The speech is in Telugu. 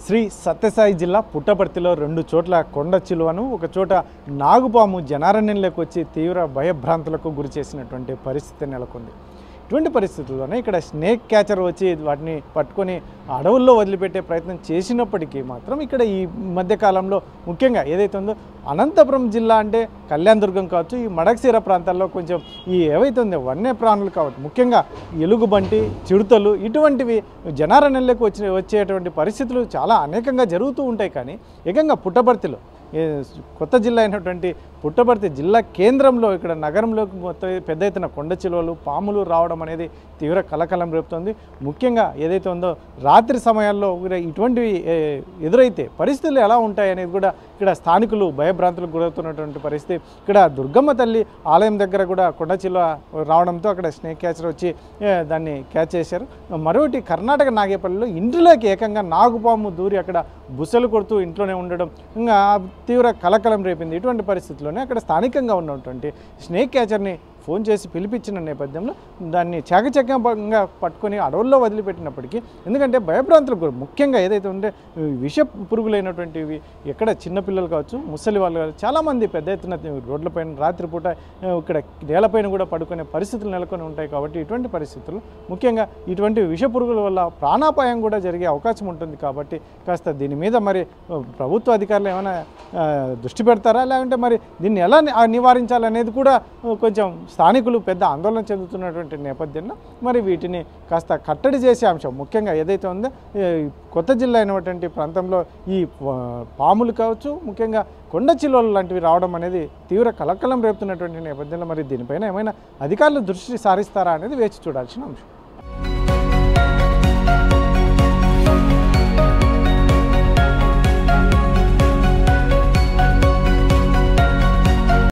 శ్రీ సత్యసాయి జిల్లా పుట్టపర్తిలో రెండు చోట్ల కొండ చిలువను ఒక చోట నాగుపాము జనారణ్యంలోకి వచ్చి తీవ్ర భయభ్రాంతులకు గురి చేసినటువంటి పరిస్థితి నెలకొంది ఇటువంటి పరిస్థితుల్లోనే ఇక్కడ స్నేక్ క్యాచర్ వచ్చి వాటిని పట్టుకొని అడవుల్లో వదిలిపెట్టే ప్రయత్నం చేసినప్పటికీ మాత్రం ఇక్కడ ఈ మధ్యకాలంలో ముఖ్యంగా ఏదైతే ఉందో అనంతపురం జిల్లా అంటే కళ్యాణదుర్గం కావచ్చు ఈ మడకసీర ప్రాంతాల్లో కొంచెం ఈ ఏవైతే ఉందో వన్య ప్రాణులు కావచ్చు ముఖ్యంగా ఎలుగుబంటి చిడుతలు ఇటువంటివి జనారణ్యంలోకి వచ్చి వచ్చేటువంటి పరిస్థితులు చాలా అనేకంగా జరుగుతూ ఉంటాయి కానీ ఏకంగా పుట్టపర్తిలో ఏ కొత్త జిల్లా అయినటువంటి పుట్టపర్తి జిల్లా కేంద్రంలో ఇక్కడ నగరంలోకి మొత్తం పెద్ద ఎత్తున కొండ చిలువలు పాములు రావడం అనేది తీవ్ర కలకలం రేపుతోంది ముఖ్యంగా ఏదైతే ఉందో రాత్రి సమయాల్లో కూడా ఇటువంటివి ఏ, ఎదురైతే పరిస్థితులు ఎలా ఉంటాయి అనేది కూడా ఇక్కడ స్థానికులు భయభ్రాంతులకు గురవుతున్నటువంటి పరిస్థితి ఇక్కడ దుర్గమ్మ తల్లి ఆలయం దగ్గర కూడా కొండ చిలువ రావడంతో అక్కడ స్నేక్ క్యాచర్ వచ్చి ఏ, దాన్ని క్యాచ్ చేశారు మరొకటి కర్ణాటక నాగేపల్లిలో ఇంటిలోకి ఏకంగా నాగుపాము దూరి అక్కడ బుసలు కొడుతూ ఇంట్లోనే ఉండడం ఇంకా తీవ్ర కలకలం రేపింది ఇటువంటి పరిస్థితుల్లోనే అక్కడ స్థానికంగా ఉన్నటువంటి స్నేక్ క్యాచర్ని ఫోన్ చేసి పిలిపించిన నేపథ్యంలో దాన్ని చాకచక్యంగా పట్టుకొని అడవుల్లో వదిలిపెట్టినప్పటికీ ఎందుకంటే భయభ్రాంతులకు గురి- ముఖ్యంగా ఏదైతే ఉంటే ఈ విష పురుగులైనటువంటివి ఎక్కడ చిన్నపిల్లలు కావచ్చు ముసలి వాళ్ళు కావచ్చు చాలామంది పెద్ద ఎత్తున రోడ్లపైన రాత్రిపూట ఆ, ఇక్కడ నేలపైన కూడా పడుకునే పరిస్థితులు నెలకొని ఉంటాయి కాబట్టి ఇటువంటి పరిస్థితులు ముఖ్యంగా ఇటువంటి విష పురుగుల వల్ల ప్రాణాపాయం కూడా జరిగే అవకాశం ఉంటుంది కాబట్టి కాస్త దీని మీద మరి ఆ, ప్రభుత్వ అధికారులు ఏమైనా ఆ, దృష్టి పెడతారా లేకుంటే మరి దీన్ని ఎలా ని- ఆ, నివారించాలనేది కూడా ఆ, కొంచెం స్థానికులు పెద్ద ఆందోళన చెందుతున్నటువంటి నేపథ్యంలో మరి వీటిని కాస్త కట్టడి చేసే అంశం ముఖ్యంగా ఏదైతే ఉందో ఈ కొత్త జిల్లా అయినటువంటి ప్రాంతంలో ఈ ఆ, పాములు కావచ్చు ముఖ్యంగా కొండ చిలువలు లాంటివి రావడం అనేది తీవ్ర కలకలం రేపుతున్నటువంటి నేపథ్యంలో మరి దీనిపైన ఏమైనా అధికారులు దృష్టి సారిస్తారా అనేది వేచి చూడాల్సిన అంశం